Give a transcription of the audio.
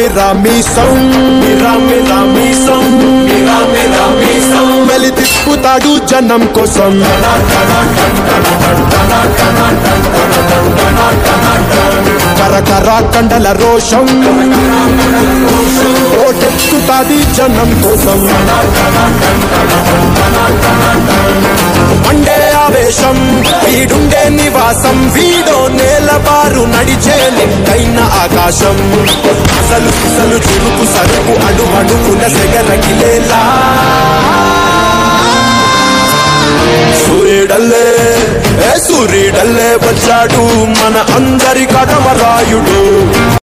మిరామీసం మిరామిరామీసం మిరామిరామీసం మెలి తిప్పుతాడు జనం కోసం కరకర కండల రోషం ఓటెత్తుతాది జనం కోసం మండే ఆవేశం వీడుండే నివాసం వీడో నేలబారు నడిచే నిండైన ఆకాశం అసలు అసలు చురుకు సరుకు అడు అడుగున సెగరగిలేలా సూర్యుడల్లే ఏ సూర్యుడల్లే వచ్చాడు మన అందరి కడమరాయుడు